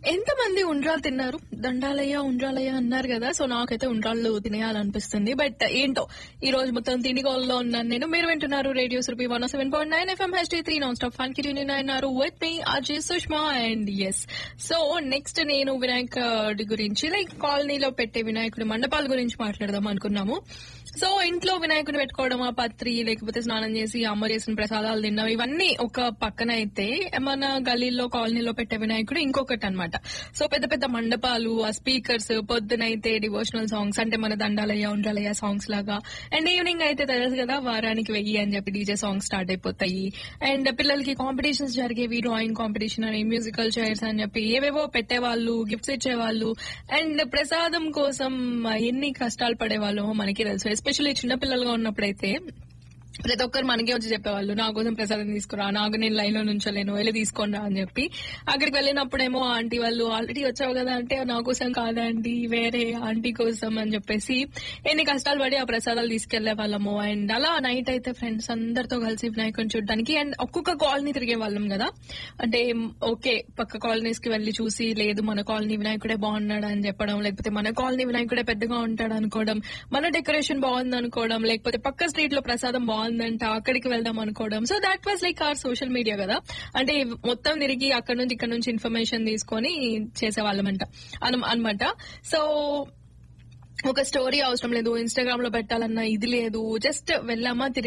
ఎంతమంది ఉండ్రాలు తిన్నారు దండాలయ్య ఉండ్రాలయ్య అన్నారు కదా సో నాకైతే ఉండ్రాళ్ళు తినేయాలనిపిస్తుంది బట్ ఏంటో ఈ రోజు మొత్తం తినిగోల్లో ఉన్నాను నేను మీరు వింటున్నారు radio Surabhi one seven point nine FM హెచ్టీ త్రీ నాన్ స్టాప్ ఫన్ కి ఉన్నారు విత్ మీ Ajay Sushma and yes so next నేను వినాయకుడి గురించి లైక్ కాలనీలో పెట్టే వినాయకుడి మండపాల గురించి మాట్లాడదాం అనుకున్నాము సో ఇంట్లో వినాయకుని పెట్టుకోవడం ఆ పత్రి లేకపోతే స్నానం చేసి అమ్మ చేసిన ప్రసాదాలు తినడం ఇవన్నీ ఒక పక్కన అయితే మన గలీల్లో కాలనీలో పెట్టే వినాయకుడు ఇంకొకటి అన్నమాట సో పెద్ద పెద్ద మండపాలు ఆ స్పీకర్స్ పొద్దునైతే డివోషనల్ సాంగ్స్ అంటే మన దండాలయ్య ఉండాలయ్య సాంగ్స్ లాగా అండ్ ఈవినింగ్ అయితే తెలుసు కదా వారానికి వెయ్యి అని చెప్పి డీజే సాంగ్స్ స్టార్ట్ అయిపోతాయి అండ్ పిల్లలకి కాంపిటీషన్స్ జరిగేవి డ్రాయింగ్ కాంపిటీషన్ అని మ్యూజికల్ చైర్స్ అని చెప్పి ఏవేవో పెట్టేవాళ్ళు గిఫ్ట్స్ ఇచ్చేవాళ్ళు అండ్ ప్రసాదం కోసం ఎన్ని కష్టాలు పడేవాళ్ళో మనకి తెలుసు ఎస్పెషల్లీ చిన్నపిల్లలుగా ఉన్నప్పుడైతే ప్రతి ఒక్కరు మనకే వచ్చి చెప్పేవాళ్ళు నా కోసం ప్రసాదం తీసుకురా నాకు నేను లైన్ లో నుంచోలేను వెళ్ళి తీసుకొని రా అని చెప్పి అక్కడికి వెళ్ళినప్పుడేమో ఆంటీ వాళ్ళు ఆల్రెడీ వచ్చావు కదా అంటే నా కోసం కాదండి వేరే ఆంటీ కోసం అని చెప్పేసి ఎన్ని కష్టాలు పడి ఆ ప్రసాదాలు తీసుకెళ్లే వాళ్ళము అండ్ అలా నైట్ అయితే ఫ్రెండ్స్ అందరితో కలిసి వినాయకుని చూడడానికి అండ్ ఒక్కొక్క కాలనీ తిరిగే వాళ్ళం కదా అంటే ఓకే పక్క కాలనీస్ కి వెళ్లి చూసి లేదు మన కాలనీ వినాయకుడే బాగున్నాడు అని చెప్పడం లేకపోతే మన కాలనీ వినాయకుడే పెద్దగా ఉంటాడు అనుకోవడం మన డెకరేషన్ బాగుంది అనుకోవడం లేకపోతే పక్క స్ట్రీట్ లో ప్రసాదం బాగుందంట అక్కడికి వెళ్దాం అనుకోవడం so that was like our social media కదా అంటే మొత్తం తిరిగి అక్కడ నుంచి ఇక్కడ నుంచి ఇన్ఫర్మేషన్ తీసుకొని చేసేవాళ్ళమంట అనమాట సో ఒక స్టోరీ అవసరం లేదు ఇన్స్టాగ్రామ్ లో పెట్టాలన్నా ఇది లేదు జస్ట్ వెళ్ళామా తిరిగి